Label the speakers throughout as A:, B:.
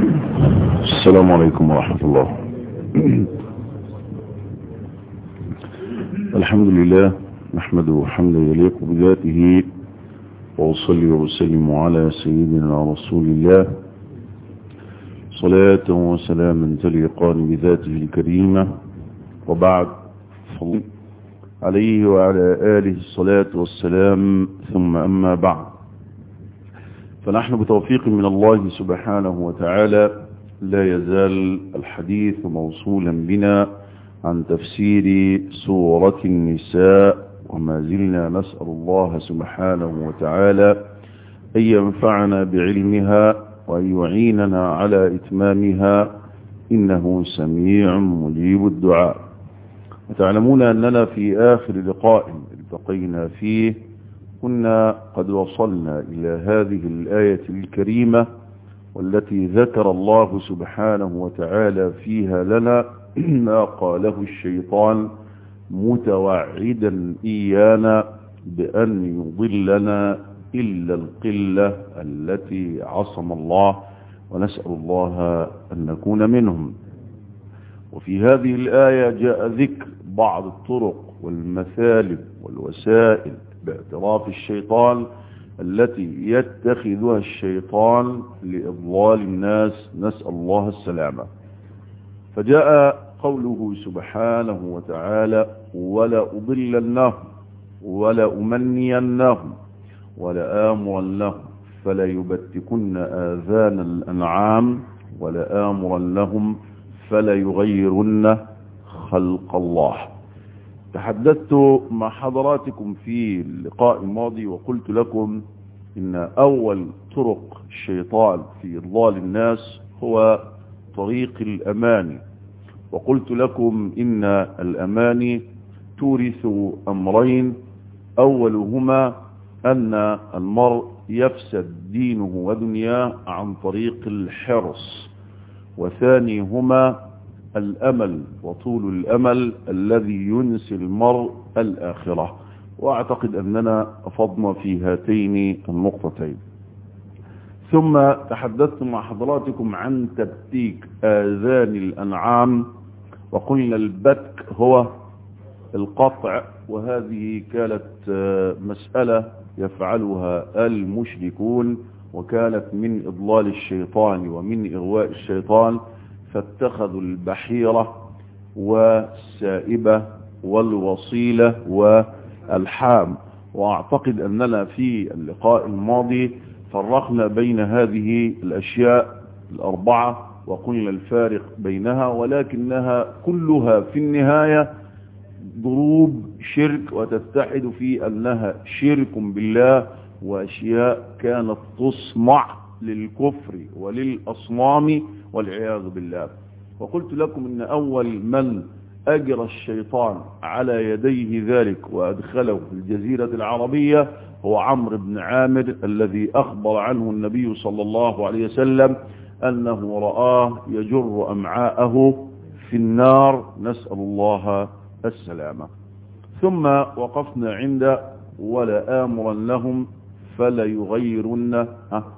A: السلام عليكم ورحمة الله الحمد لله نحمده حمدا يليق بذاته وأصلي وسلم على سيدنا رسول الله صلاة وسلاما تليقان بذاته الكريمة وبعد فضل عليه وعلى آله الصلاة والسلام ثم أما بعد فنحن بتوفيق من الله سبحانه وتعالى لا يزال الحديث موصولا بنا عن تفسير سورة النساء وما زلنا نسأل الله سبحانه وتعالى أن ينفعنا بعلمها وأن يعيننا على إتمامها إنه سميع مجيب الدعاء وتعلمون أننا في آخر لقاء التقينا فيه كنا قد وصلنا إلى هذه الآية الكريمة والتي ذكر الله سبحانه وتعالى فيها لنا ما قاله الشيطان متوعدا إيانا بأن يضلنا إلا القلة التي عصم الله ونسأل الله أن نكون منهم وفي هذه الآية جاء ذكر بعض الطرق والمثالب والوسائل باعتراف الشيطان التي يتخذها الشيطان لإضلال الناس نسأل الله السلامة فجاء قوله سبحانه وتعالى ولا أضلنهم ولا أمنينهم ولا آمرنهم فلا يبتكن آذان الأنعام ولا آمرنهم فلا يغيرن خلق الله تحدثت مع حضراتكم في اللقاء الماضي وقلت لكم إن أول طرق الشيطان في إضلال الناس هو طريق الأماني وقلت لكم إن الأماني تورث أمرين أولهما أن المرء يفسد دينه ودنياه عن طريق الحرص وثانيهما الأمل وطول الأمل الذي ينسي المرء الآخرة وأعتقد أننا أفضنا في هاتين النقطتين ثم تحدثت مع حضراتكم عن تبتيك آذان الأنعام وقلنا البتك هو القطع وهذه كانت مسألة يفعلها المشركون وكانت من إضلال الشيطان ومن إغواء الشيطان فاتخذوا البحيرة والسائبة والوصيلة والحام واعتقد أننا في اللقاء الماضي فرقنا بين هذه الأشياء الأربعة وقلنا الفارق بينها ولكنها كلها في النهاية ضروب شرك وتتحد في أنها شرك بالله وأشياء كانت تصنع للكفر وللأصنام والعياذ بالله وقلت لكم ان اول من اجرى الشيطان على يديه ذلك وادخله في الجزيرة العربية هو عمرو بن عامر الذي اخبر عنه النبي صلى الله عليه وسلم انه رآه يجر امعاءه في النار نسأل الله السلامة ثم وقفنا عند ولا آمرا لهم فلا يغيرن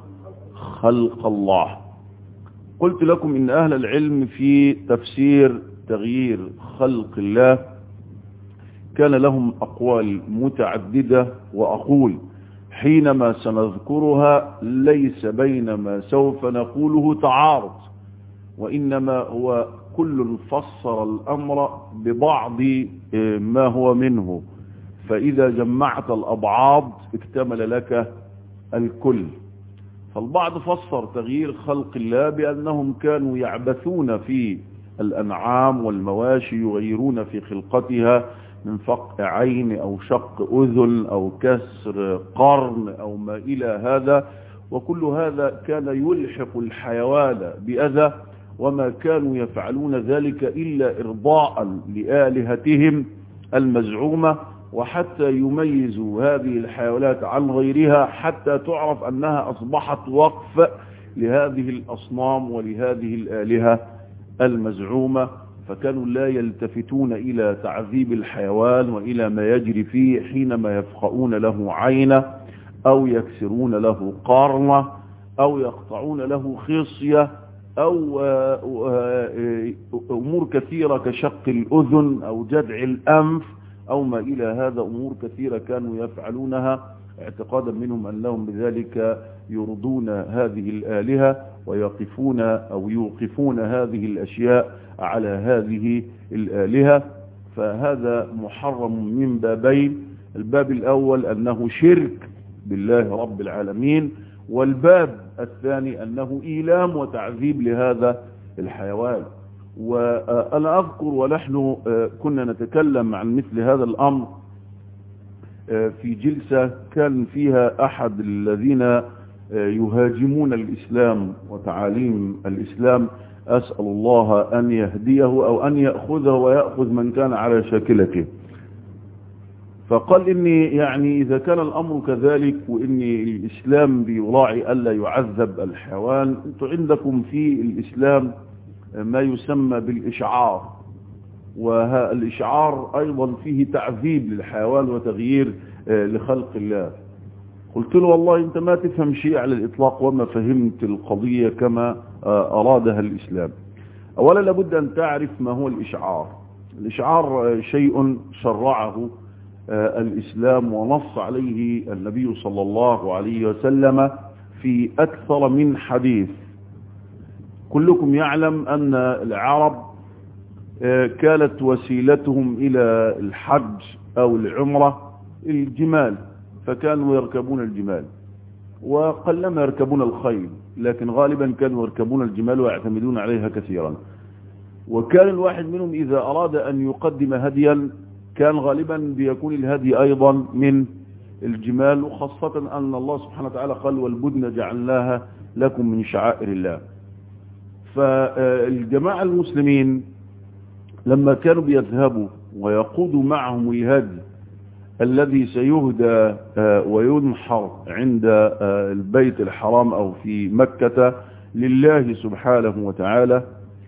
A: خلق الله قلت لكم إن أهل العلم في تفسير تغيير خلق الله كان لهم أقوال متعددة وأقول حينما سنذكرها ليس بين ما سوف نقوله تعارض وإنما هو كل فسر الأمر ببعض ما هو منه فإذا جمعت الأبعاض اكتمل لك الكل فالبعض فسر تغيير خلق الله بأنهم كانوا يعبثون في الأنعام والمواشي يغيرون في خلقتها من فق عين أو شق أذن أو كسر قرن أو ما إلى هذا وكل هذا كان يلحق الحيوان بأذى وما كانوا يفعلون ذلك إلا إرضاء لآلهتهم المزعومة وحتى يميزوا هذه الحيوانات عن غيرها حتى تعرف أنها أصبحت وقف لهذه الأصنام ولهذه الآلهة المزعومة فكانوا لا يلتفتون إلى تعذيب الحيوان وإلى ما يجري فيه حينما يفقؤون له عينه أو يكسرون له قرنه أو يقطعون له خصية أو أمور كثيرة كشق الأذن أو جدع الأنف أو ما إلى هذا أمور كثيرة كانوا يفعلونها اعتقادا منهم أنهم بذلك يرضون هذه الآلهة ويقفون أو يوقفون هذه الأشياء على هذه الآلهة فهذا محرم من بابين الباب الأول أنه شرك بالله رب العالمين والباب الثاني أنه إيلام وتعذيب لهذا الحيوان وأنا أذكر ونحن كنا نتكلم عن مثل هذا الأمر في جلسة كان فيها أحد الذين يهاجمون الإسلام وتعاليم الإسلام أسأل الله أن يهديه أو أن يأخذه ويأخذ من كان على شاكلته فقال إني يعني إذا كان الأمر كذلك وإني الإسلام بيراعي ألا يعذب الحيوان أنتم عندكم في الإسلام ما يسمى بالإشعار والإشعار أيضا فيه تعذيب للحيوان وتغيير لخلق الله قلت له والله أنت ما تفهم شيء على الإطلاق وما فهمت القضية كما أرادها الإسلام أولا لابد أن تعرف ما هو الإشعار الإشعار شيء شرعه الإسلام ونص عليه النبي صلى الله عليه وسلم في أكثر من حديث كلكم يعلم أن العرب كانت وسيلتهم إلى الحج أو العمرة الجمال فكانوا يركبون الجمال وقلما يركبون الخيل لكن غالبا كانوا يركبون الجمال ويعتمدون عليها كثيرا وكان الواحد منهم إذا أراد أن يقدم هديا كان غالبا بيكون الهدي أيضا من الجمال وخاصة أن الله سبحانه وتعالى قال والبدن جعلناها لكم من شعائر الله فالجماعة المسلمين لما كانوا بيذهبوا ويقودوا معهم الهدي الذي سيهدى وينحر عند البيت الحرام أو في مكة لله سبحانه وتعالى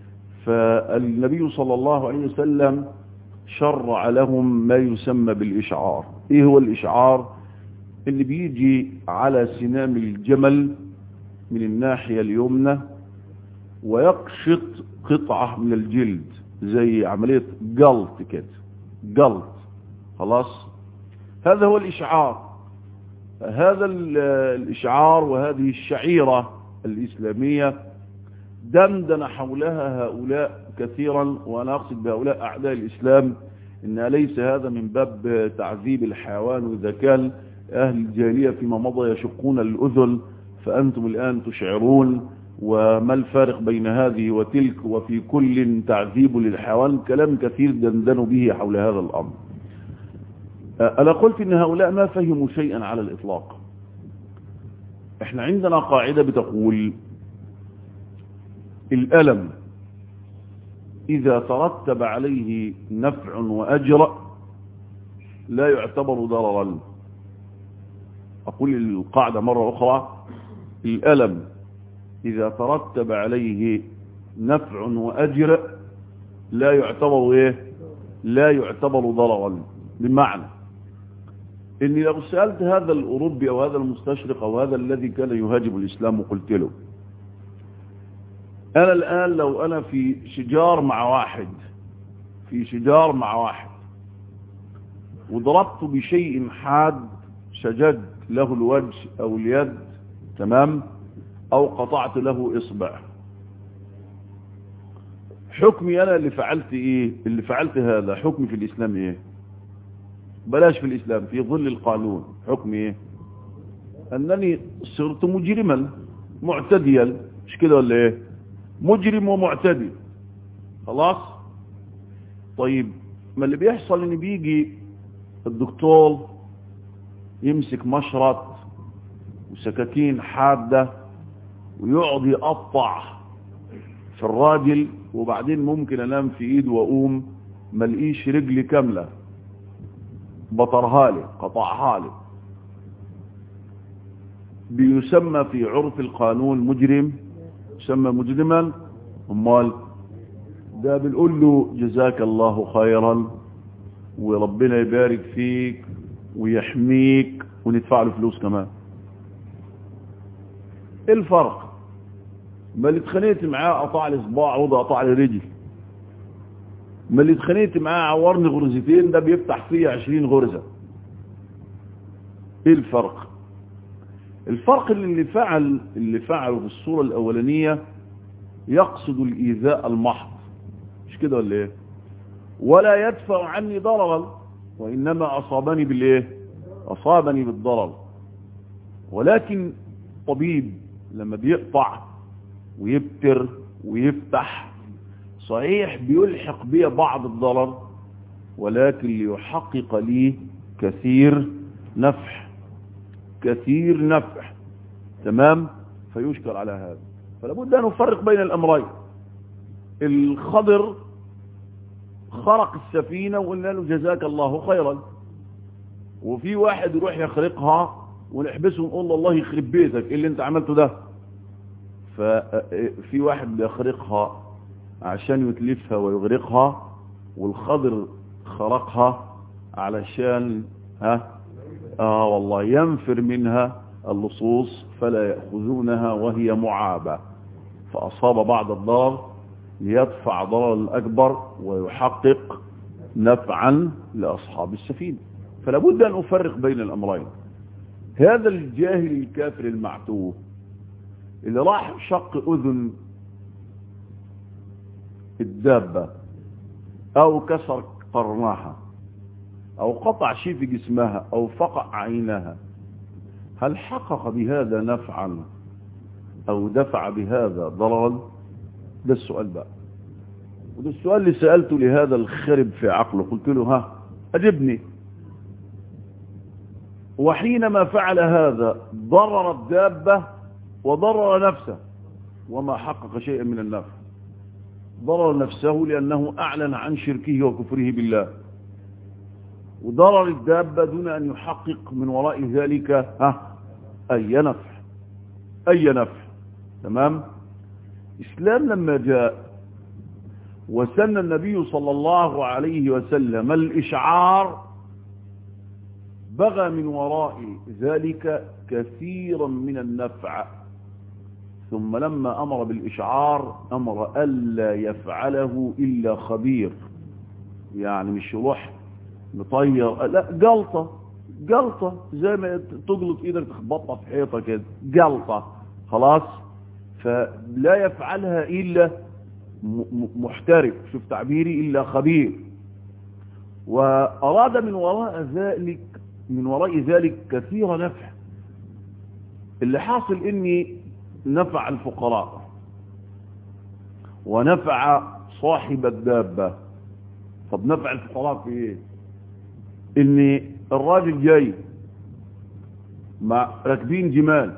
A: فالنبي صلى الله عليه وسلم شرع لهم ما يسمى بالإشعار إيه هو الإشعار اللي بيجي على سنام الجمل من الناحية اليمنى ويقشط قطعة من الجلد زي عملية جلط كده جلط خلاص هذا هو الإشعار هذا الإشعار وهذه الشعيرة الإسلامية دندن حولها هؤلاء كثيرا وأنا أقصد بهؤلاء أعداء الإسلام إن ليس هذا من باب تعذيب الحيوان وإذا كان أهل الجاهلية فيما مضى يشقون الأذن فأنتم الآن تشعرون وما الفارق بين هذه وتلك وفي كل تعذيب للحيوان كلام كثير دندنوا به حول هذا الأمر أنا قلت إن هؤلاء ما فهموا شيئا على الإطلاق احنا عندنا قاعدة بتقول الألم إذا ترتب عليه نفع وأجر لا يعتبر ضررا أقول القاعدة مرة أخرى الألم إذا ترتب عليه نفع وأجر لا يعتبر إيه لا يعتبر ضررا بمعنى إني لو سألت هذا الأوروبي أو هذا المستشرق أو هذا الذي كان يهاجم الإسلام وقلت له أنا الآن لو أنا في شجار مع واحد في شجار مع واحد وضربت بشيء حاد شجد له الوجه أو اليد تمام أو قطعت له إصبع حكمي أنا اللي فعلت إيه اللي فعلت هذا حكمي في الإسلام إيه بلاش في الإسلام في ظل القانون حكمي إيه أنني صرت مجرما معتديا مش كده ولا إيه مجرم ومعتدي خلاص طيب ما اللي بيحصل ان بيجي الدكتور يمسك مشرط وسكاكين حادة ويقعد يقطع في الراجل وبعدين ممكن انام في ايده واقوم ملقيش رجلي كاملة بطرها لي قطعها لي بيسمى في عرف القانون مجرم يسمى مجرما امال ده بنقول له جزاك الله خيرا وربنا يبارك فيك ويحميك وندفع له فلوس كمان ايه الفرق ما اللي اتخانقت معاه قطع لي صباع وده قطع لي رجل ما اللي اتخانقت معاه عورني غرزتين ده بيفتح فيا 20 غرزة ايه الفرق الفرق اللي, اللي فعل اللي فعله في الصورة الاولانية يقصد الايذاء المحض مش كده ولا ايه ولا يدفع عني ضررا وانما اصابني بالايه اصابني بالضرر ولكن طبيب لما بيقطع ويبتر ويفتح صحيح بيلحق بي بعض الضرر ولكن ليحقق لي كثير نفع كثير نفع تمام فيشكر على هذا فلا بد أن نفرق بين الأمرين الخضر خرق السفينة وقلنا له جزاك الله خيرا وفي واحد يروح يخرقها ونحبسه ونقول له الله يخرب بيتك ايه اللي انت عملته ده ففي واحد بيخرقها عشان يتلفها ويغرقها والخضر خرقها علشان ها اه والله ينفر منها اللصوص فلا يأخذونها وهي معابة فأصاب بعض الضرر ليدفع ضرر الأكبر ويحقق نفعا لأصحاب السفينة فلا بد أن أفرق بين الأمرين هذا الجاهل الكافر المعتوه اللي راح شق أذن الدابة أو كسر قرنها أو قطع شيء في جسمها أو فقع عينها هل حقق بهذا نفعا أو دفع بهذا ضررا ده السؤال بقى وده السؤال اللي سألته لهذا الخرب في عقله قلت له ها أجبني وحينما فعل هذا ضرر الدابة وضرر نفسه وما حقق شيئا من النفع ضرر نفسه لأنه أعلن عن شركه وكفره بالله وضرر الدابة دون أن يحقق من وراء ذلك ها أي نفع أي نفع تمام إسلام لما جاء وسن النبي صلى الله عليه وسلم الإشعار بغى من وراء ذلك كثيرا من النفع ثم لما أمر بالإشعار أمر ألا يفعله إلا خبير يعني مش يروح مطير لا جلطة جلطة زي ما تجلط ايدك تخبطها في حيطة كده جلطة خلاص فلا يفعلها إلا محترف شوف تعبيري إلا خبير وأراد من وراء ذلك من وراء ذلك كثير نفع اللي حاصل اني نفع الفقراء ونفع صاحب الدابة طب نفع الفقراء في ايه ان الراجل جاي مع راكبين جمال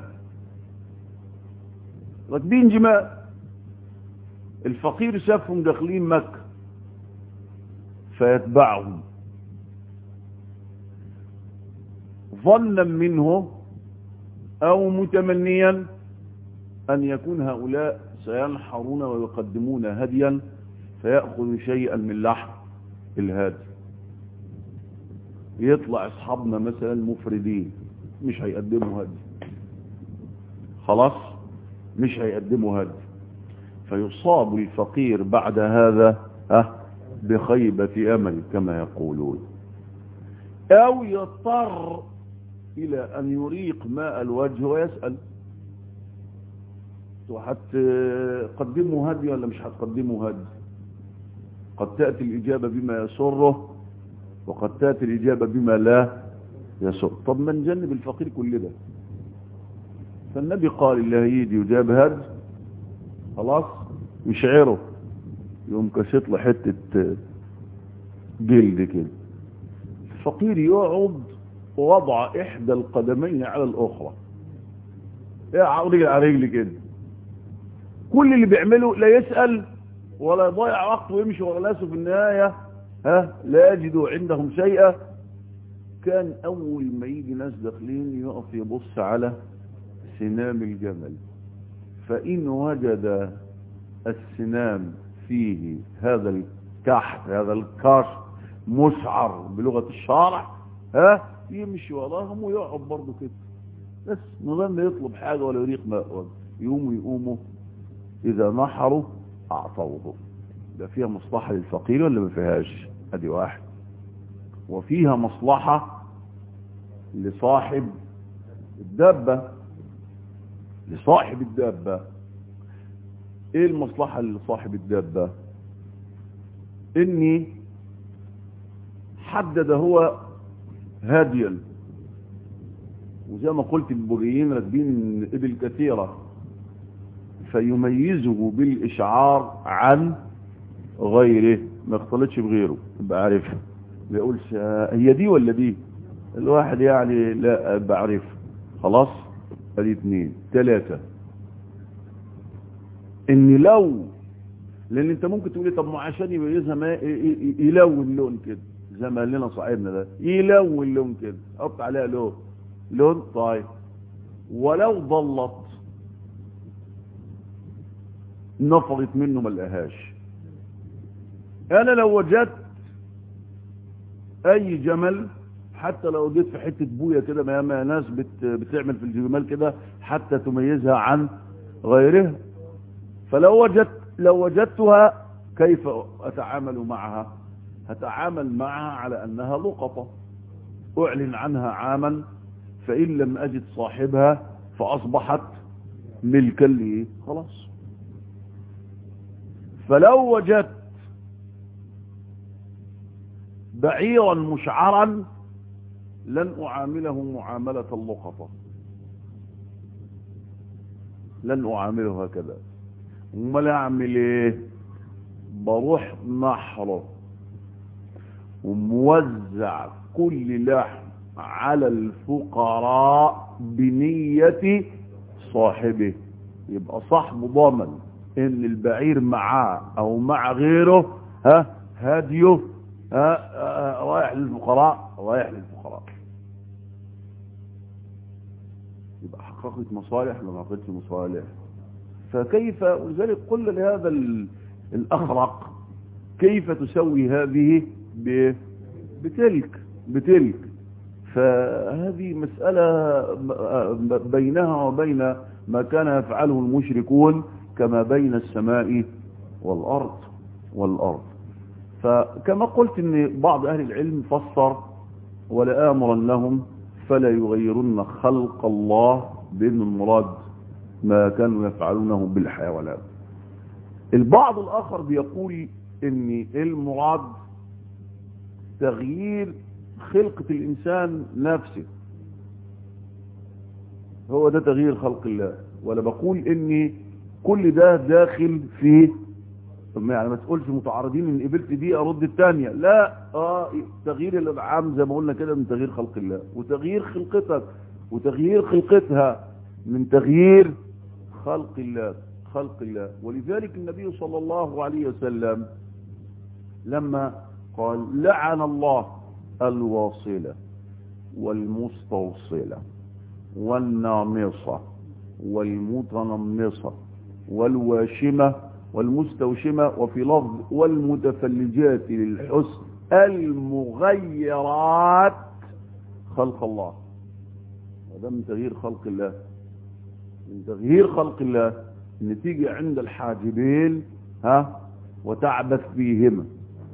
A: راكبين جمال الفقير شافهم داخلين مكة فيتبعهم ظنا منه او متمنيا ان يكون هؤلاء سينحرون ويقدمون هديا فيأخذ شيئا من لحم الهادي يطلع اصحابنا مثلا مفردين مش هيقدموا هدي خلاص مش هيقدموا هدي فيصاب الفقير بعد هذا أه بخيبة أمل كما يقولون أو يضطر إلى أن يريق ماء الوجه ويسأل هتقدموا هدي ولا مش هتقدموا هدي قد تأتي الإجابة بما يسره وقد تأتي الإجابة بما لا يسر طب ما نجنب الفقير كل ده فالنبي قال اللي هيدي وجاب هد خلاص يشعره يقوم كشط له حتة جلد كده الفقير يقعد ووضع إحدى القدمين على الأخرى رجل على رجل كده كل اللي بيعمله لا يسأل ولا يضيع وقته ويمشي ورا ناسه في النهاية ها لا يجدوا عندهم شيئا كان أول ما يجي ناس داخلين يقف يبص على سنام الجمل فإن وجد السنام فيه هذا الكحت هذا الكاش مسعر بلغة الشارع ها يمشي وراهم ويقعد برضه كده بس من غير ما يطلب حاجة ولا يريق ماء يقوموا يقوموا إذا نحروا أعطوه ده فيها مصلحة للفقير ولا ما فيهاش ادي واحد وفيها مصلحة لصاحب الدابة لصاحب الدابة ايه المصلحة لصاحب الدابة اني حدد هو هاديا وزي ما قلت البوريين راكبين ابل كثيرة فيميزه بالاشعار عن غيره ما اختلطش بغيره يبقى عارفها ما يقولش هي دي ولا دي الواحد يعني لا بعرف خلاص ادي اتنين تلاتة ان لو لان انت ممكن تقولي طب ما عشان يميزها ما يلون لون كده زي ما قال لنا صاحبنا ده يلون لون كده حط عليها لون لون طيب ولو ضلت نفضت منه ما لقاهاش انا لو وجدت اي جمل حتى لو جيت في حته بويه كده ما ياما ناس بت بتعمل في الجمال كده حتى تميزها عن غيرها فلو وجدت لو وجدتها كيف اتعامل معها هتعامل معها على انها لقطه اعلن عنها عاما فان لم اجد صاحبها فاصبحت ملكا لي خلاص فلو وجدت بعيرا مشعرا لن أعامله معاملة اللقطة لن أعامله هكذا امال اعمل ايه بروح نحره وموزع كل لحم على الفقراء بنية صاحبه يبقى صاحبه ضامن ان البعير معاه او مع غيره ها هديه ها رايح للفقراء رايح للفقراء يبقى حققت مصالح ولا ما حققتش مصالح فكيف ولذلك قل لهذا الأخرق كيف تسوي هذه بتلك بتلك فهذه مسألة بينها وبين ما كان يفعله المشركون كما بين السماء والأرض والأرض فكما قلت ان بعض أهل العلم فسر ولآمرنهم فلا يغيرن خلق الله بأن المراد ما كانوا يفعلونه بالحيوانات البعض الآخر بيقول ان المراد تغيير خلقة الإنسان نفسه هو ده تغيير خلق الله ولا بقول ان كل ده داخل في يعني ما تقولش متعارضين ان قبلت دي ارد الثانيه لا اه تغيير الانعام زي ما قلنا كده من تغيير خلق الله وتغيير خلقتك وتغيير خلقتها من تغيير خلق الله خلق الله ولذلك النبي صلى الله عليه وسلم لما قال لعن الله الواصلة والمستوصلة والنامصة والمتنمصة والواشمة والمستوشمة وفي لفظ والمتفلجات للحسن المغيرات خلق الله وده من تغيير خلق الله من تغيير خلق الله ان تيجي عند الحاجبين ها وتعبث فيهما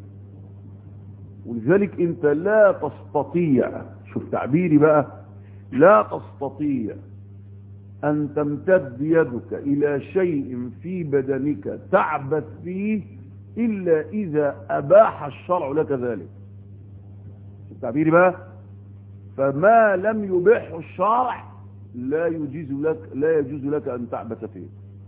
A: ولذلك انت لا تستطيع شوف تعبيري بقى لا تستطيع أن تمتد يدك إلى شيء في بدنك تعبث فيه إلا إذا أباح الشرع لك ذلك التعبير بقى فما لم يبيح الشرع لا يجيز لك لا يجوز لك أن تعبث فيه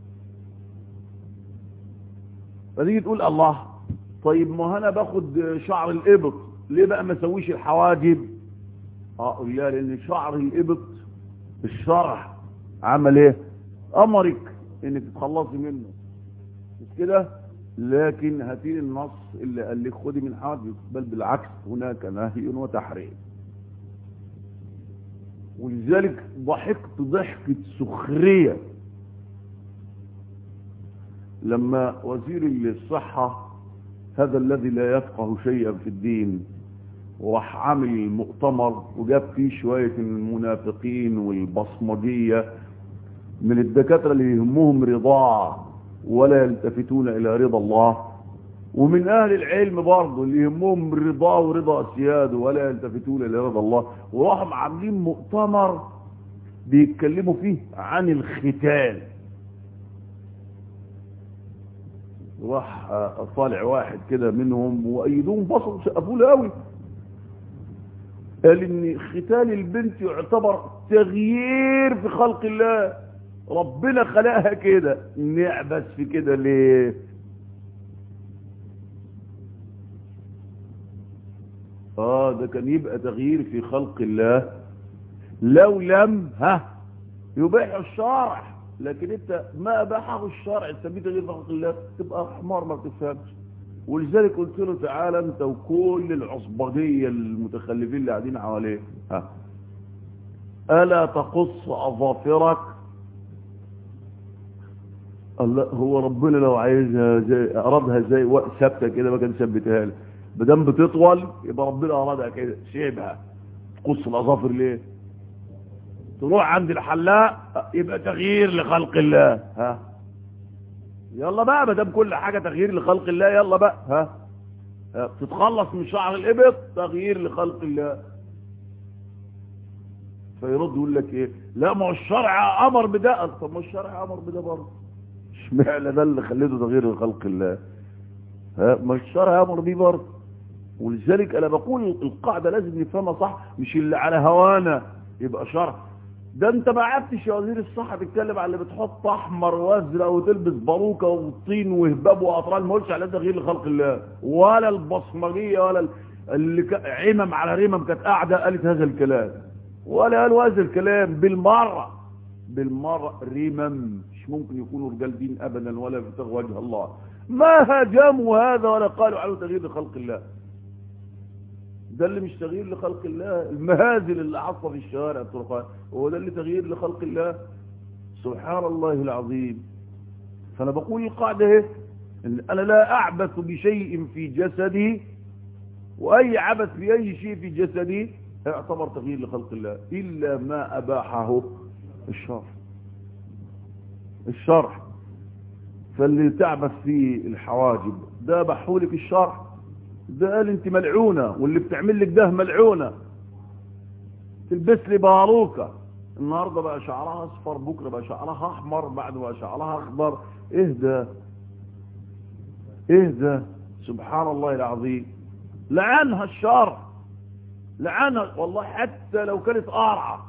A: فتيجي تقول الله طيب ما انا باخد شعر الإبط ليه بقى ما اسويش الحواجب اه لا لان شعر الإبط الشرع عمل ايه امرك انك تتخلصي منه مش كده لكن هاتين النص اللي قال لك خدي من حاجبك بل بالعكس هناك نهي وتحريم ولذلك ضحكت ضحكة سخرية لما وزير الصحة هذا الذي لا يفقه شيئا في الدين وراح عامل مؤتمر وجاب فيه شوية المنافقين والبصمجية من الدكاترة اللي يهمهم رضاعة ولا يلتفتون إلى رضا الله ومن أهل العلم برضه اللي يهمهم رضاه ورضا أسياده ولا يلتفتون إلى رضا الله وراحوا عاملين مؤتمر بيتكلموا فيه عن الختان راح طالع واحد كده منهم وأيدوهم بصروا سقفوا له قوي قال ان ختان البنت يعتبر تغيير في خلق الله ربنا خلقها كده نعبس في كده ليه اه ده كان يبقى تغيير في خلق الله لو لم ها يبيح الشرع لكن انت ما اباحه الشرع تسميه تغيير في خلق الله تبقى حمار ما بتفهمش ولذلك قلت له تعالى انت وكل العصبجيه المتخلفين اللي قاعدين حواليه ها الا تقص اظافرك الله هو ربنا لو عايزها زي ارادها زي وقت ثابته كده ما كان ثبتها لي ما دام بتطول يبقى ربنا ارادها كده سيبها تقص الاظافر ليه تروح عند الحلاق يبقى تغيير لخلق الله ها يلا بقى ما دام كل حاجه تغيير لخلق الله يلا بقى ها, ها. تتخلص من شعر الابط تغيير لخلق الله فيرد يقول لك ايه لا ما هو الشرع امر بده طب ما الشرع امر بده برضه اشمعنى ده اللي خليته تغيير لخلق الله ها ما الشرع امر بيه برضه ولذلك انا بقول القاعده لازم نفهمها صح مش اللي على هوانا يبقى شرع ده انت ما عرفتش يا وزير الصحه تتكلم على اللي بتحط احمر وازرق وتلبس باروكه وطين وهباب واطرال ما قلتش على تغيير لخلق الله ولا البصمجيه ولا اللي ك... عمم على رمم كانت قاعده قالت هذا الكلام ولا قالوا هذا الكلام بالمره بالمره رمم مش ممكن يكونوا رجال دين ابدا ولا يبتغوا وجه الله ما هاجموا هذا ولا قالوا على تغيير لخلق الله ده اللي مش تغيير لخلق الله المهازل اللي حاصله في الشوارع الطرقات هو ده اللي تغيير لخلق الله سبحان الله العظيم فانا بقول القاعده اهي ان انا لا اعبث بشيء في جسدي واي عبث باي شيء في جسدي يعتبر تغيير لخلق الله الا ما اباحه الشرع الشرع فاللي تعبث فيه الحواجب ده بحولك الشرع ده قال انت ملعونة واللي بتعمل لك ده ملعونة تلبس لي باروكة النهاردة بقى شعرها اصفر بكرة بقى شعرها احمر بعد بقى شعرها اخضر اهدى اهدى سبحان الله العظيم لعنها الشرع لعنها والله حتى لو كانت قارعة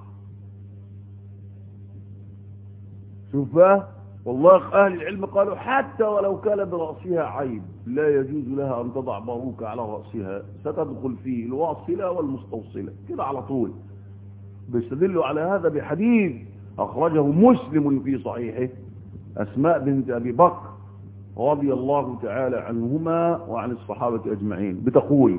A: شوف بقى والله أهل العلم قالوا حتى ولو كان برأسها عيب لا يجوز لها أن تضع باروكة على رأسها ستدخل فيه الواصلة والمستوصلة كده على طول بيستدلوا على هذا بحديث أخرجه مسلم في صحيحه أسماء بنت أبي بكر رضي الله تعالى عنهما وعن الصحابة أجمعين بتقول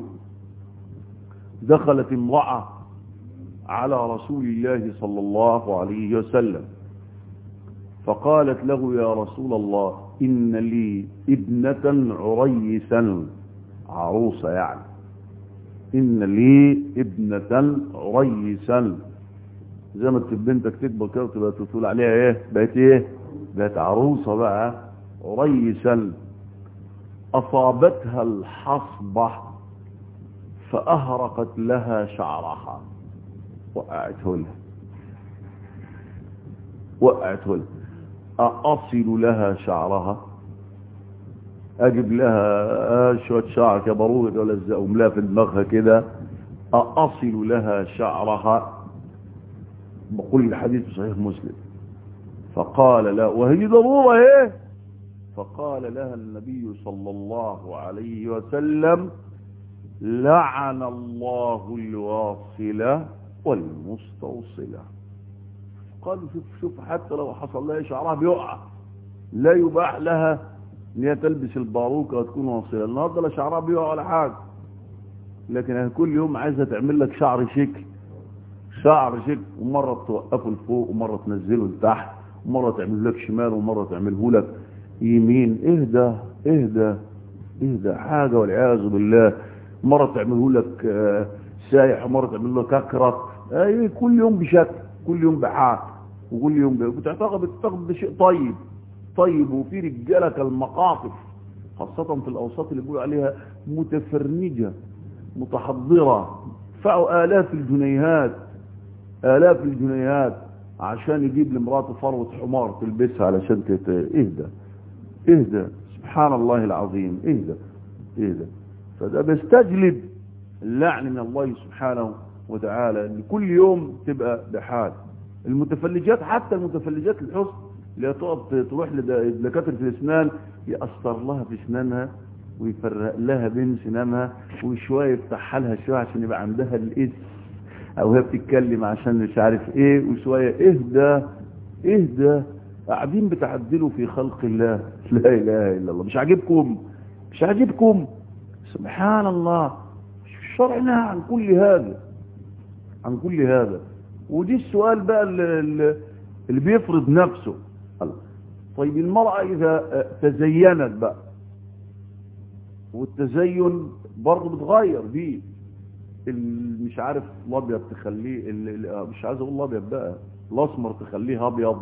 A: دخلت امرأة على رسول الله صلى الله عليه وسلم فقالت له يا رسول الله إن لي ابنة عريسا عروسة يعني إن لي ابنة عريسا زي ما بنتك تكبر كده وتبقى تقول عليها ايه بقت ايه بقت عروسة بقى عريسا أصابتها الحصبة فأهرقت لها شعرها وقعته لها وقعته لها أأصل لها شعرها أجيب لها شوية شعر كبروت ولا ألزقهم لها في دماغها كده أأصل لها شعرها بقول الحديث صحيح مسلم فقال لا وهي ضرورة ايه فقال لها النبي صلى الله عليه وسلم لعن الله الواصلة والمستوصلة قال شوف شوف حتى لو حصل لها شعرها بيقع لا يباح لها ان هي تلبس الباروكه وتكون واصله النهارده لا شعرها بيقع ولا حاجه لكن كل يوم عايزه تعمل لك شعر شكل شعر شكل ومره توقفه لفوق ومره تنزله لتحت ومره تعمل لك شمال ومره تعمله لك يمين اهدى اهدى اهدى حاجه والعياذ بالله مره تعمله لك سايح ومره تعمل لك اكرت اي كل يوم بشكل كل يوم بحال وكل يوم بتعتقد بتعتقد ده شيء طيب طيب وفي رجاله كالمقاطف خاصة في الأوساط اللي بيقولوا عليها متفرنجة متحضرة دفعوا آلاف الجنيهات آلاف الجنيهات عشان يجيب لمراته فروة حمار تلبسها علشان تت... اهدى اهدى سبحان الله العظيم اهدى اهدى فده بيستجلب اللعن من الله سبحانه وتعالى ان كل يوم تبقى بحال المتفلجات حتى المتفلجات الحسن اللي تقعد تروح لدكاتره الاسنان يأثر لها في اسنانها ويفرق لها بين سنانها وشويه يفتح لها شويه عشان يبقى عندها الاس او هي بتتكلم عشان مش عارف ايه وشويه اهدى اهدى قاعدين بتعدلوا في خلق الله لا اله الا الله مش عاجبكم مش عاجبكم سبحان الله الشرع نهى عن كل هذا عن كل هذا ودي السؤال بقى اللي, اللي بيفرض نفسه طيب المرأة إذا تزينت بقى والتزين برضه بتغير بيه مش عارف الابيض تخليه مش عايز اقول الابيض بقى الاسمر تخليه ابيض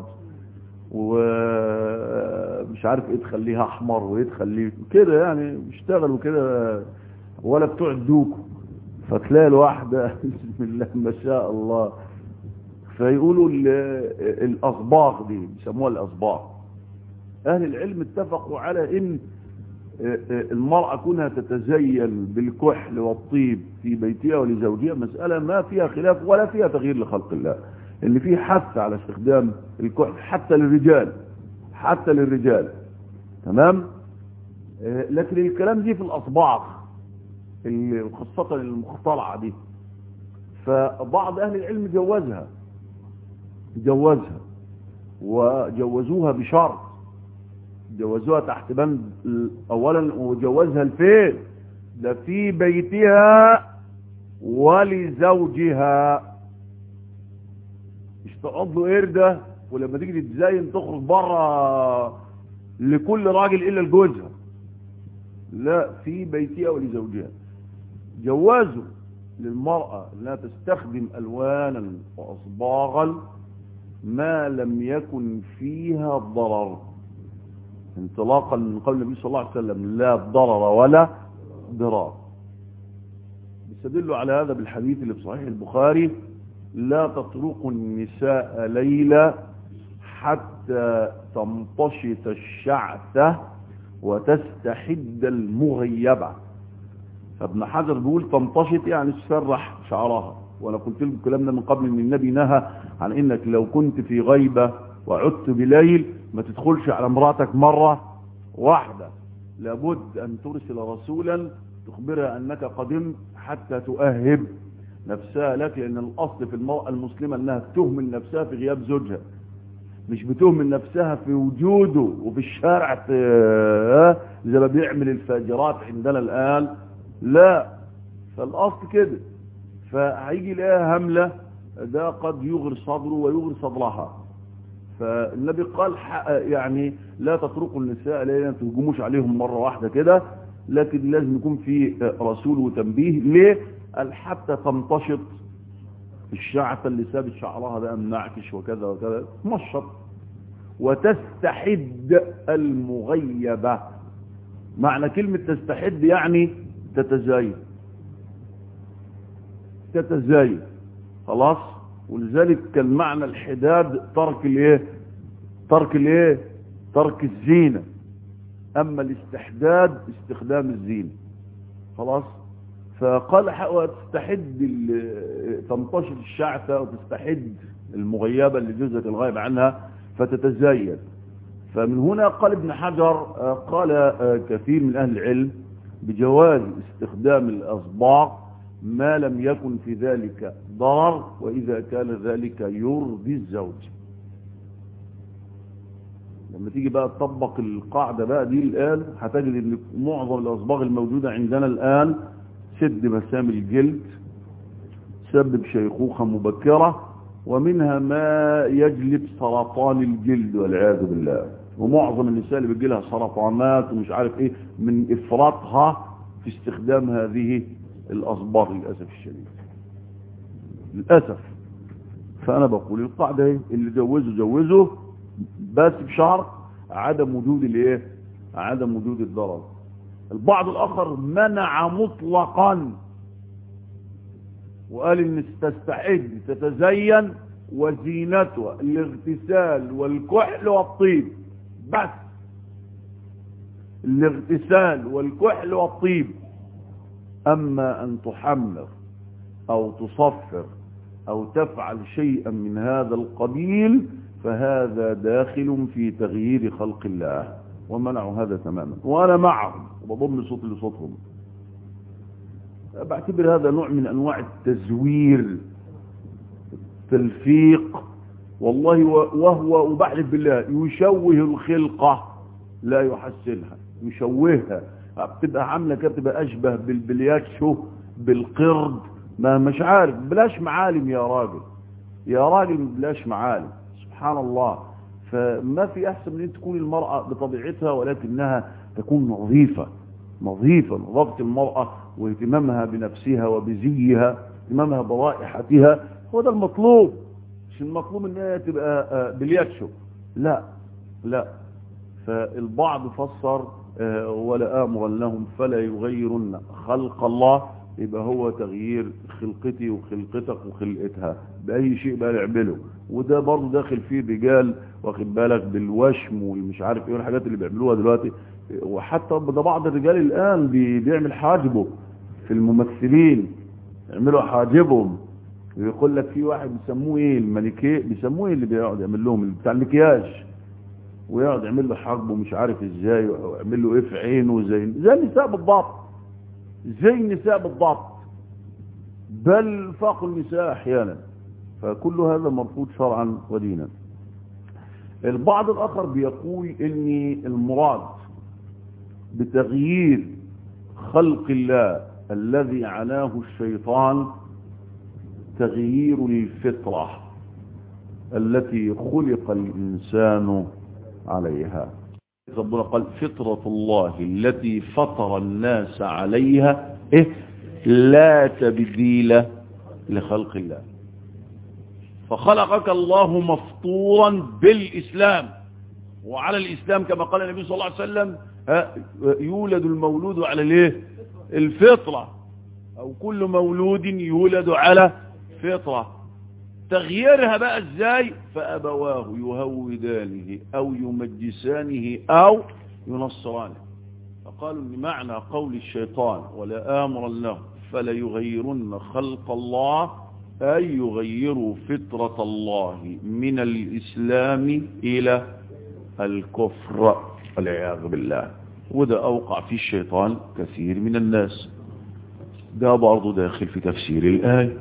A: ومش عارف ايه تخليها احمر وايه تخليه كده يعني بيشتغلوا كده ولا بتوع الدوكو فتلاقي الواحده بسم الله ما شاء الله فيقولوا الاصباغ دي بيسموها الاصباغ اهل العلم اتفقوا على ان المرأة كونها تتزين بالكحل والطيب في بيتها ولزوجها مسألة ما فيها خلاف ولا فيها تغيير لخلق الله ان في حث على استخدام الكحل حتى للرجال حتى للرجال تمام لكن الكلام دي في الاصباغ خاصة المخترعة دي فبعض اهل العلم جوزها جوزها وجوزوها بشرط جوزوها تحت بند اولا وجوزها الفين ده في بيتها ولزوجها مش تقعد له قرده ولما تيجي تتزين تخرج بره لكل راجل الا لجوزها لا في بيتها ولزوجها جوازوا للمرأة انها تستخدم الوانا واصباغا ما لم يكن فيها ضرر انطلاقا من قول النبي صلى الله عليه وسلم لا ضرر ولا ضرار بيستدلوا على هذا بالحديث اللي في صحيح البخاري لا تطرق النساء ليلة حتى تمتشط الشعثة وتستحد المغيبة فابن حجر بيقول تمتشط يعني تسرح شعرها وانا قلت لكم الكلام ده من قبل ان النبي نهى عن انك لو كنت في غيبة وعدت بليل ما تدخلش على امرأتك مرة واحدة لابد ان ترسل رسولا تخبرها انك قدمت حتى تؤهب نفسها لك لان الاصل في المرأة المسلمة انها تهمل نفسها في غياب زوجها مش بتهمل نفسها في وجوده وفي الشارع زي ما بيعمل الفاجرات عندنا الان لا فالاصل كده فهيجي لها هملة ده قد يغر صدره ويغر صدرها فالنبي قال يعني لا تتركوا النساء ليلا تهجموش عليهم مرة واحدة كده لكن لازم يكون في رسول وتنبيه ليه قال حتى تمتشط الشعثة اللي سابت شعرها بقى منعكش وكذا وكذا تمشط وتستحد المغيبة معنى كلمة تستحد يعني تتزايد تتزايد خلاص ولذلك كان معنى الحداد ترك الايه ترك الايه ترك الزينة اما الاستحداد استخدام الزينة خلاص فقال وتستحد تنتشر الشعثة وتستحد المغيبة اللي جزء الغائب عنها فتتزايد فمن هنا قال ابن حجر قال كثير من أهل العلم بجواز استخدام الأصباغ ما لم يكن في ذلك ضرر وإذا كان ذلك يرضي الزوج لما تيجي بقى تطبق القاعدة بقى دي الآن هتجد ان معظم الأصباغ الموجودة عندنا الآن سد مسام الجلد سبب شيخوخة مبكرة ومنها ما يجلب سرطان الجلد والعياذ بالله ومعظم النساء اللي بيجي لها سرطانات ومش عارف ايه من افراطها في استخدام هذه الاصباغ للاسف الشديد للاسف فانا بقول القاعده ايه اللي جوزه جوزه بس بشرط عدم وجود الايه عدم وجود الضرر البعض الاخر منع مطلقا وقال ان تستعد تتزين وزينتها الاغتسال والكحل والطيب بس الاغتسال والكحل والطيب اما ان تحمر او تصفر او تفعل شيئا من هذا القبيل فهذا داخل في تغيير خلق الله ومنعوا هذا تماما وانا معهم وبضم صوت لصوتهم بعتبر هذا نوع من انواع التزوير التلفيق والله وهو وبحلف بالله يشوه الخلقة لا يحسنها يشوهها بتبقى عامله كده بتبقى اشبه بالبلياتشو بالقرد ما مش عارف بلاش معالم يا راجل يا راجل بلاش معالم سبحان الله فما في احسن من ان تكون المرأة بطبيعتها ولكنها تكون نظيفة نظيفة نظافة المرأة واهتمامها بنفسها وبزيها اهتمامها برائحتها هو ده المطلوب مش المطلوب ان هي تبقى بلياتشو لا لا فالبعض فسر ولا امرا لهم فلا يغيرن خلق الله يبقى هو تغيير خلقتي وخلقتك وخلقتها بأي شيء بقى يعمله وده برضه داخل فيه رجال واخد بالك بالوشم والمش عارف ايه الحاجات اللي بيعملوها دلوقتي وحتى ده بعض الرجال الآن بيعمل حاجبه في الممثلين يعملوا حاجبهم ويقول لك في واحد بيسموه ايه الملكي بيسموه ايه اللي بيقعد يعمل لهم بتاع المكياج ويقعد يعمل له حاجبه مش عارف ازاي ويعمل له ايه في عينه زي زي النساء بالضبط زي النساء بالضبط بل فاق النساء احيانا فكل هذا مرفوض شرعا ودينا البعض الاخر بيقول ان المراد بتغيير خلق الله الذي عناه الشيطان تغيير الفطرة التي خلق الإنسان عليها ربنا قال فطرة الله التي فطر الناس عليها إيه لا تبديل لخلق الله فخلقك الله مفطورا بالإسلام وعلى الإسلام كما قال النبي صلى الله عليه وسلم يولد المولود على الايه الفطرة أو كل مولود يولد على فطرة تغييرها بقى ازاي فأبواه يهودانه أو يمجسانه أو ينصرانه فقالوا ان معنى قول الشيطان ولا آمرا له فلا يغيرن خلق الله أي يغيروا فطرة الله من الإسلام إلى الكفر والعياذ بالله وده أوقع في الشيطان كثير من الناس ده برضه داخل في تفسير الآية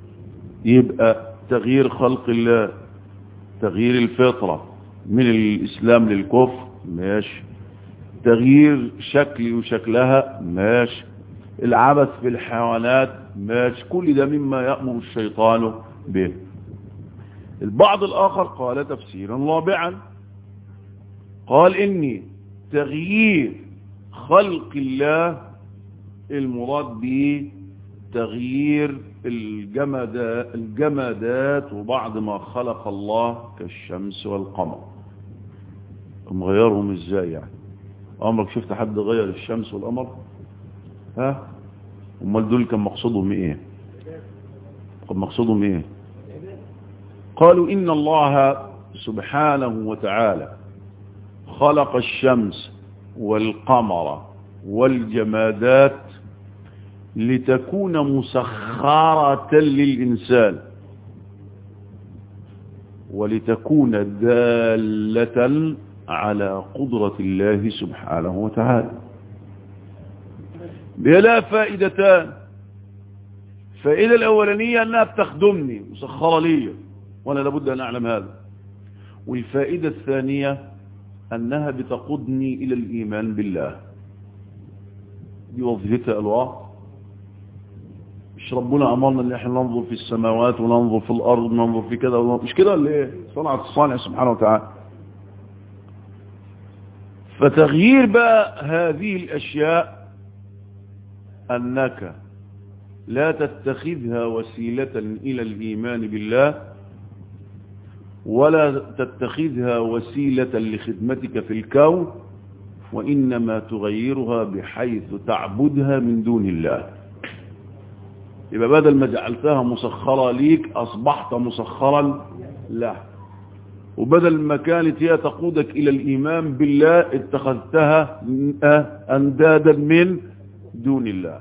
A: يبقى تغيير خلق الله تغيير الفطرة من الإسلام للكفر ماشي تغيير شكلي وشكلها ماشي العبث في الحيوانات ماشي كل ده مما يأمر الشيطان به البعض الآخر قال تفسيرا رابعا قال إني تغيير خلق الله المراد به تغيير الجمدات, الجمادات وبعض ما خلق الله كالشمس والقمر مغيرهم ازاي يعني عمرك شفت حد غير الشمس والقمر ها امال دول كان مقصودهم ايه كان مقصودهم ايه قالوا ان الله سبحانه وتعالى خلق الشمس والقمر والجمادات لتكون مسخرة للإنسان ولتكون دالة على قدرة الله سبحانه وتعالى بلا فائدتان فائدة الأولانية أنها بتخدمني مسخرة لي وأنا لابد أن أعلم هذا والفائدة الثانية أنها بتقودني إلى الإيمان بالله دي وظيفتها الواقع مش ربنا أمرنا ان احنا ننظر في السماوات وننظر في الأرض وننظر في كذا وننظر مش كده ولا ايه صنعة الصانع سبحانه وتعالى فتغيير بقى هذه الأشياء أنك لا تتخذها وسيلة إلى الإيمان بالله ولا تتخذها وسيلة لخدمتك في الكون وإنما تغيرها بحيث تعبدها من دون الله يبقى بدل ما جعلتها مسخرة ليك أصبحت مسخرا له وبدل ما كانت هي تقودك إلى الإيمان بالله اتخذتها أندادا من دون الله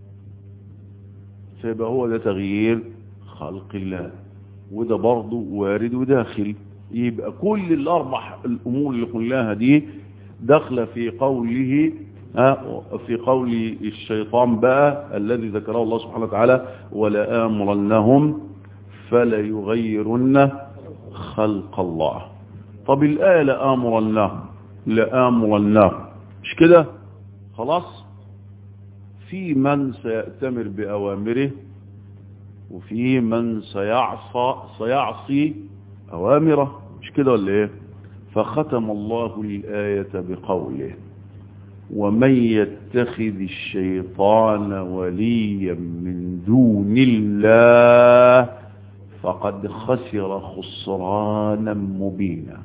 A: فيبقى هو ده تغيير خلق الله وده برضه وارد وداخل يبقى كل الأربع الأمور اللي قلناها دي داخله في قوله في قول الشيطان بقى الذي ذكره الله سبحانه وتعالى ولا آمرنهم فلا يغيرن خلق الله طب الآية لآمرنهم لآمرنهم مش كده خلاص في من سيأتمر بأوامره وفي من سيعصى سيعصي أوامره مش كده ولا ايه فختم الله الآية بقوله ومن يتخذ الشيطان وليا من دون الله فقد خسر خسرانا مبينا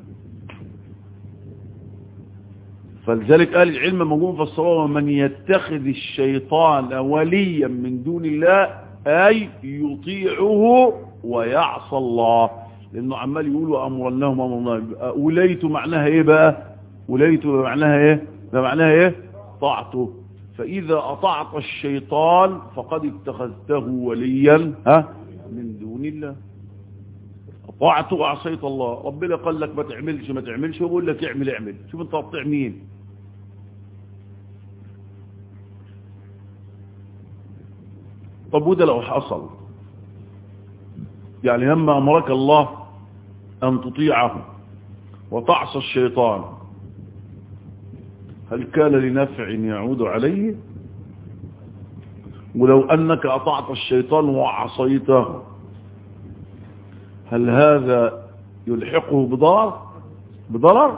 A: فلذلك قال العلم موجود في الصلاة ومن يتخذ الشيطان وليا من دون الله أي يطيعه ويعصى الله لأنه عمال يقولوا أمرناهم أمرناهم وليت معناها إيه بقى وليت معناها إيه ده معناها إيه طاعته فإذا أطعت الشيطان فقد اتخذته وليا ها من دون الله أطعت وعصيت الله ربنا قال لك ما تعملش ما تعملش وبقول لك اعمل اعمل شوف انت هتطيع مين طب وده لو حصل يعني لما أمرك الله أن تطيعه وتعصى الشيطان هل كان لنفع يعود عليه ولو أنك أطعت الشيطان وعصيته هل هذا يلحقه بضرر بضرر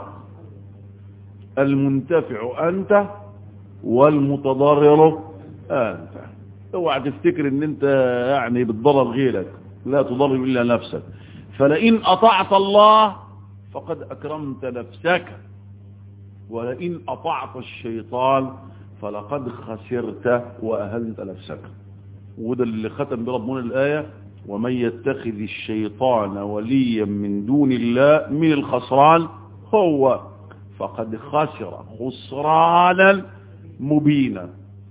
A: المنتفع أنت والمتضرر أنت اوعى تفتكر ان انت يعني بتضرر غيرك لا تضرر الا نفسك فلئن اطعت الله فقد اكرمت نفسك ولئن اطعت الشيطان فلقد خسرت واهنت نفسك وده اللي ختم بربنا الايه ومن يتخذ الشيطان وليا من دون الله من الخسران هو فقد خسر خسرانا مبينا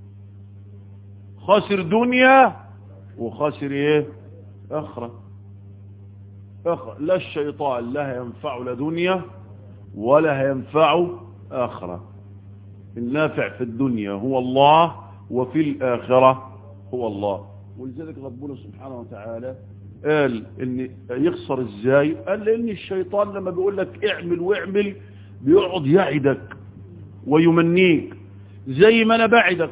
A: خاسر دنيا وخاسر ايه اخرى اخرى لا الشيطان لا ينفع لا دنيا ولا ينفع اخرى النافع في الدنيا هو الله وفي الاخره هو الله ولذلك ربنا سبحانه وتعالى قال ان يخسر ازاي قال لان الشيطان لما بيقول لك اعمل واعمل بيقعد يعدك ويمنيك زي ما انا بعدك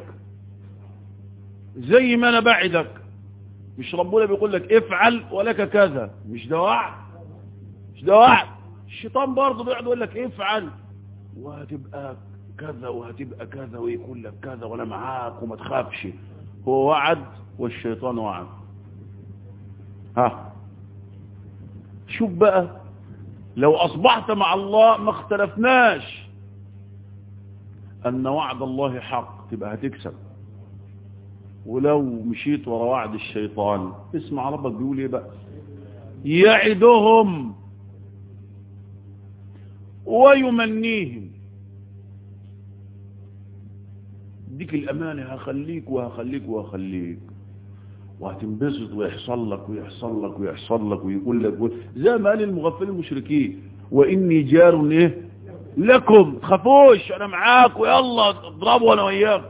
A: زي ما انا بعدك مش ربنا بيقول لك افعل ولك كذا مش ده وعد مش ده وعد الشيطان برضه بيقعد يقول لك افعل وهتبقى كذا وهتبقى كذا ويكون لك كذا وانا معاك وما تخافش هو وعد والشيطان وعد ها شوف بقى لو اصبحت مع الله ما اختلفناش ان وعد الله حق تبقى هتكسب ولو مشيت ورا وعد الشيطان اسمع ربك بيقول ايه بقى يعدهم ويمنيهم ديك الامانه هخليك وهخليك وهخليك وهتنبسط ويحصل لك ويحصل لك ويحصل لك ويقول لك زي ما قال المغفلين المشركين واني جار ايه لكم تخافوش انا معاك ويلا اضربوا انا وياكم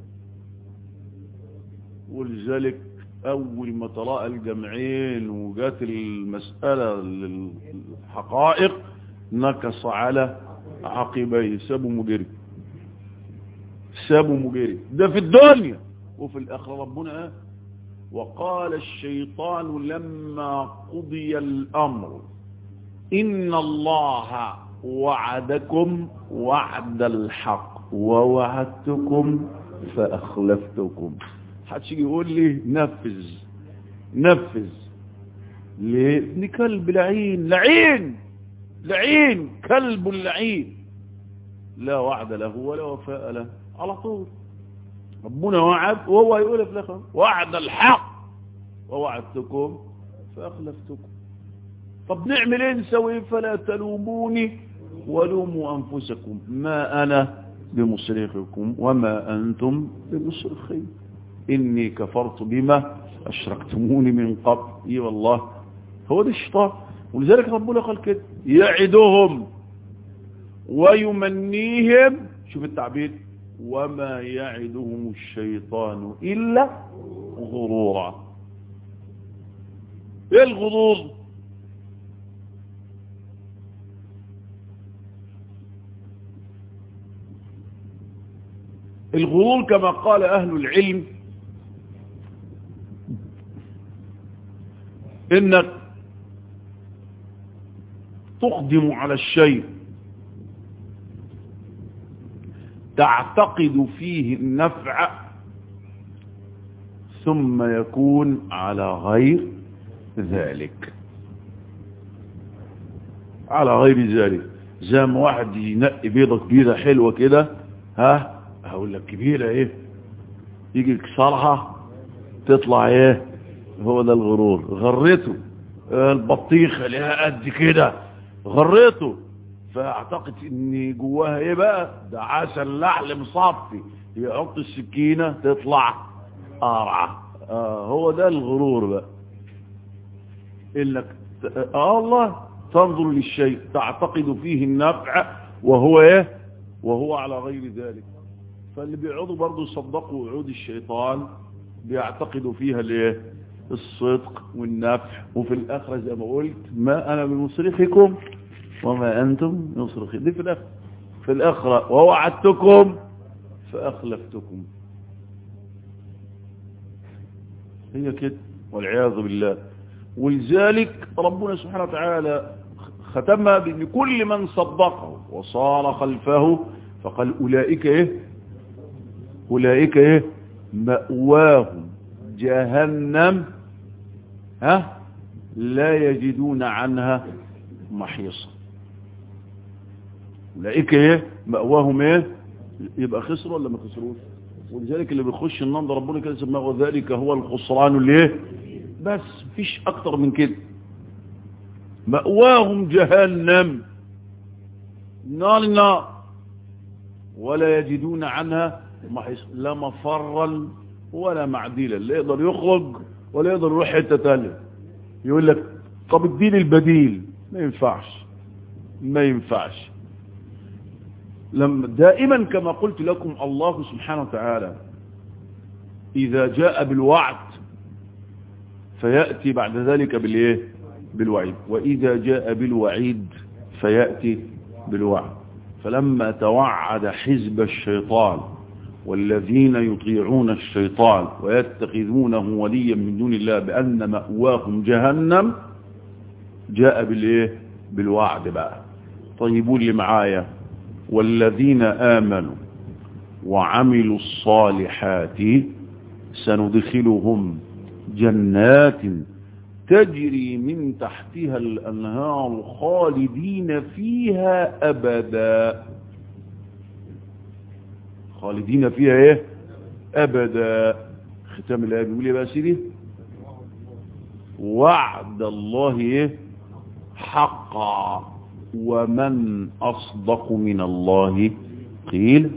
A: ولذلك أول ما تراءى الجمعين وجات المسألة للحقائق نكص على عقبيه سابوا مجري سابوا مجري ده في الدنيا وفي الآخرة ربنا وقال الشيطان لما قضي الأمر إن الله وعدكم وعد الحق ووعدتكم فأخلفتكم حدش يجي يقول لي نفذ نفذ ليه ابن كلب لعين لعين لعين كلب لعين لا وعد له ولا وفاء له على طول ربنا وعد وهو يقول في الاخر وعد الحق ووعدتكم فاخلفتكم طب نعمل ايه نسوي فلا تلوموني ولوموا انفسكم ما انا بمصرخكم وما انتم بمصرخي اني كفرت بما اشركتموني من قبل اي والله هو ده الشيطان ولذلك ربنا قال كده يعدهم ويمنيهم شوف التعبير وما يعدهم الشيطان إلا غرورا ايه الغرور الغرور كما قال أهل العلم إنك تقدم على الشيء تعتقد فيه النفع ثم يكون على غير ذلك على غير ذلك زي ما واحد ينقي بيضة كبيرة حلوة كده ها هقول لك كبيرة ايه يجي يكسرها تطلع ايه هو ده الغرور غرته البطيخة لها قد كده غرته فاعتقد ان جواها ايه بقى ده عسل لحل مصفي يحط السكينة تطلع قرعة آه هو ده الغرور بقى انك آه الله تنظر للشيء تعتقد فيه النفع وهو ايه وهو على غير ذلك فاللي بيقعدوا برضه يصدقوا وعود الشيطان بيعتقدوا فيها الايه الصدق والنفع وفي الاخره زي ما قلت ما انا بمصرخكم وما أنتم مصرخين دي في الآخر في الآخرة ووعدتكم فأخلفتكم هي كده والعياذ بالله ولذلك ربنا سبحانه وتعالى ختمها بأن كل من صدقه وصار خلفه فقال أولئك إيه أولئك إيه مأواهم جهنم ها لا يجدون عنها محيصا أولئك إيه مأواهم إيه يبقى خسروا ولا ما خسروش ولذلك اللي بيخش النار ربنا كده سماه وذلك هو الخسران اللي ايه بس مفيش اكتر من كده مأواهم جهنم نار النار ولا يجدون عنها محيص لا مفرا ولا معدلا لا يقدر يخرج ولا يقدر يروح حته ثانيه يقول لك طب الدين البديل ما ينفعش ما ينفعش لما دائما كما قلت لكم الله سبحانه وتعالى إذا جاء بالوعد فيأتي بعد ذلك بالإيه بالوعيد وإذا جاء بالوعيد فيأتي بالوعد فلما توعد حزب الشيطان والذين يطيعون الشيطان ويتخذونه وليا من دون الله بأن مأواهم جهنم جاء بالإيه بالوعد بقى طيبون لي معايا والذين آمنوا وعملوا الصالحات سندخلهم جنات تجري من تحتها الأنهار خالدين فيها أبدا خالدين فيها ايه أبدا ختام الآية بيقول ايه بقى سيدي وعد الله ايه حقا ومن أصدق من الله قيل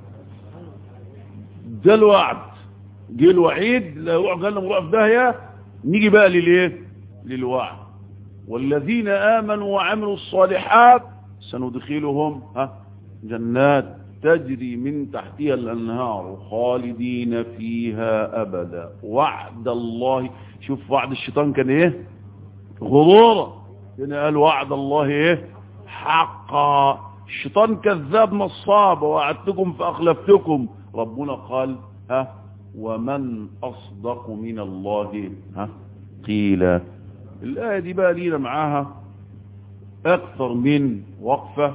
A: ده الوعد جه الوعيد لا يروح جهنم ويروح في داهيه نيجي بقى للايه للوعد والذين آمنوا وعملوا الصالحات سندخلهم ها جنات تجري من تحتها الأنهار خالدين فيها أبدا وعد الله شوف وعد الشيطان كان ايه غرورا هنا قال وعد الله ايه حقا الشيطان كذاب نصاب ووعدتكم فأخلفتكم ربنا قال ها ومن أصدق من الله ها قيل الآية دي بقى لينا معاها أكثر من وقفة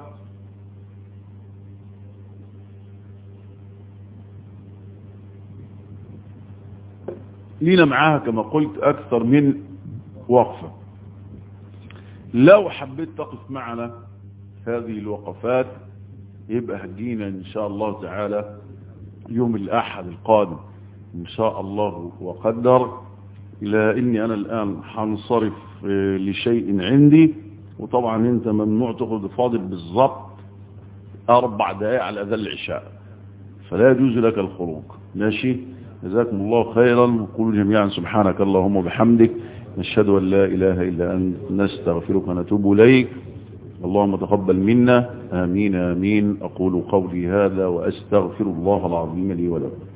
A: لينا معاها كما قلت أكثر من وقفة لو حبيت تقف معنا هذه الوقفات يبقى هدينا ان شاء الله تعالى يوم الاحد القادم ان شاء الله وقدر الى اني انا الان هنصرف لشيء عندي وطبعا انت ممنوع تاخد فاضل بالظبط اربع دقائق على اذان العشاء فلا يجوز لك الخروج ماشي جزاكم الله خيرا وقولوا جميعا سبحانك اللهم وبحمدك نشهد ان لا اله الا انت نستغفرك ونتوب اليك اللهم تقبل منا امين امين اقول قولي هذا واستغفر الله العظيم لي ولكم